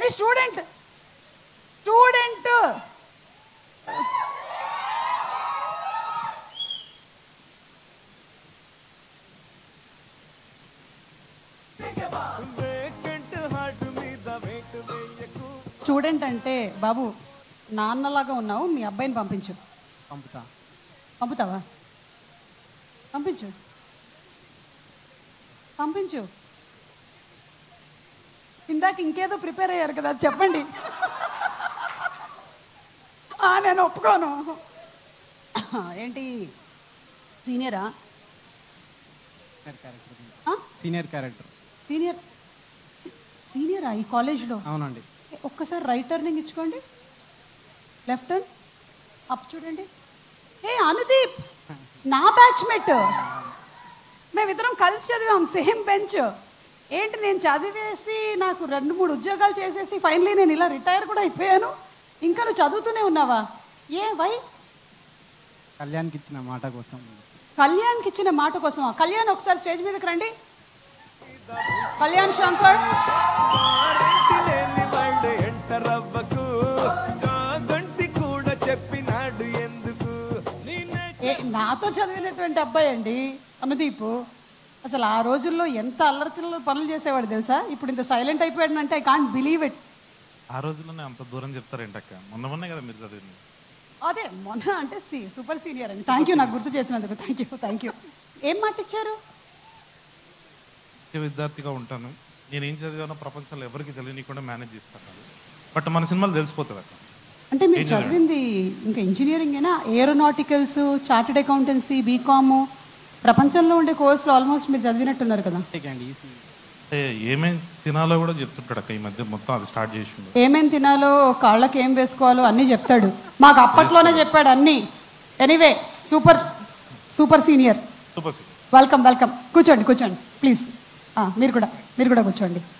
ఏంటి student student student అంటే బాబు నాన్నలాగా ఉన్నావు మీ అబ్బాయిని పంపించు పంపుతా పంపుతావా పంపించు పంపించు ఇందాక ఇంకేదో ప్రిపేర్ అయ్యారు కదా అది చెప్పండి ఆ, నేను ఒప్పుకోను ఏంటి సీనియరా సీనియర్ క్యారెక్టర్ ఆ? సీనియర్ క్యారెక్టర్ సీనియర్ సీ- సీనియరా ఈ కాలేజ్లో అవునండి ఏ, ఒక్కసారి రైట్ టర్నింగ్ ఇచ్చుకోండి లెఫ్ట్ టర్న్ అప్ చూడండి ఏ అనుదీప్ నా బ్యాచ్మేట్ మేమిద్దరం కలిసి చదివాం సేమ్ బెంచ్ ఏంటి నేను చదివేసి నాకు రెండు మూడు ఉద్యోగాలు చేసేసి ఫైనలీ నేను ఇలా రిటైర్ కూడా అయిపోయాను ఇంకా నువ్వు చదువుతూనే ఉన్నావా ఏ వై కళ్యాణ్కి ఇచ్చిన మాట కోసం కళ్యాణ్కి ఇచ్చిన మాట కోసమా కళ్యాణ్ ఒకసారి స్టేజ్ మీదకి రండి కళ్యాణ్ శంకర్ లేని వాడు ఎంటరవ్వకు కాదంటి కూడా చెప్పినాడు ఎందుకు నేనే ఏ నాతో చదివినటువంటి అబ్బాయి అండి అనుదీప్ అసలు ఆ రోజుల్లో ఎంత అల్లరచిల్లర పనులు చేసేవాడు తెలుసా ఇప్పుడు ఇంత సైలెంట్ అయిపోయాడు అంటే ఐ కాంట్ బిలీవ్ ఇట్ ఆ రోజుల్లోనే అంత దూరం చెప్తారేంటక్క మొన్న మొన్నే కదా మీరు చదివింది అదే మొన్న అంటే సి సూపర్ సీనియర్ అండి థ్యాంక్ యూ నాకు గుర్తు చేసినందుకు థ్యాంక్ యూ థ్యాంక్ యూ ఏం మాట ఇచ్చారు ముఖ్య విద్యార్థిగా ఉంటాను నేను ఏం చదివానో ప్రపంచంలో ఎవరికి తెలియనీయకుండా మేనేజ్ చేస్తాను బట్ మన సినిమాలు తెలిసిపోతుంది అక్క అంటే మీరు చదివింది ఇంకా ఇంజనీరింగేనా ఏరోనాటికల్స్ చార్టెడ్ అకౌంటెన్సీ బీకామ్ ప్రపంచంలో ఉండే కోర్సులు ఆల్మోస్ట్ మీరు చదివినట్టున్నారు కదా అండి ఈసీ అంటే ఏమేం తినాలో కూడా చెప్తుంటాడు అక్క ఈ మధ్య మొత్తం అది స్టార్ట్ చేసిండు ఏమేం తినాలో కాళ్ళకి ఏం వేసుకోవాలో అన్నీ చెప్తాడు మాకు అప్పట్లోనే చెప్పాడు అన్నీ anyway super super senior super senior welcome welcome కూర్చోండి కూర్చోండి ప్లీజ్ మీరు కూడా మీరు కూడా కూర్చోండి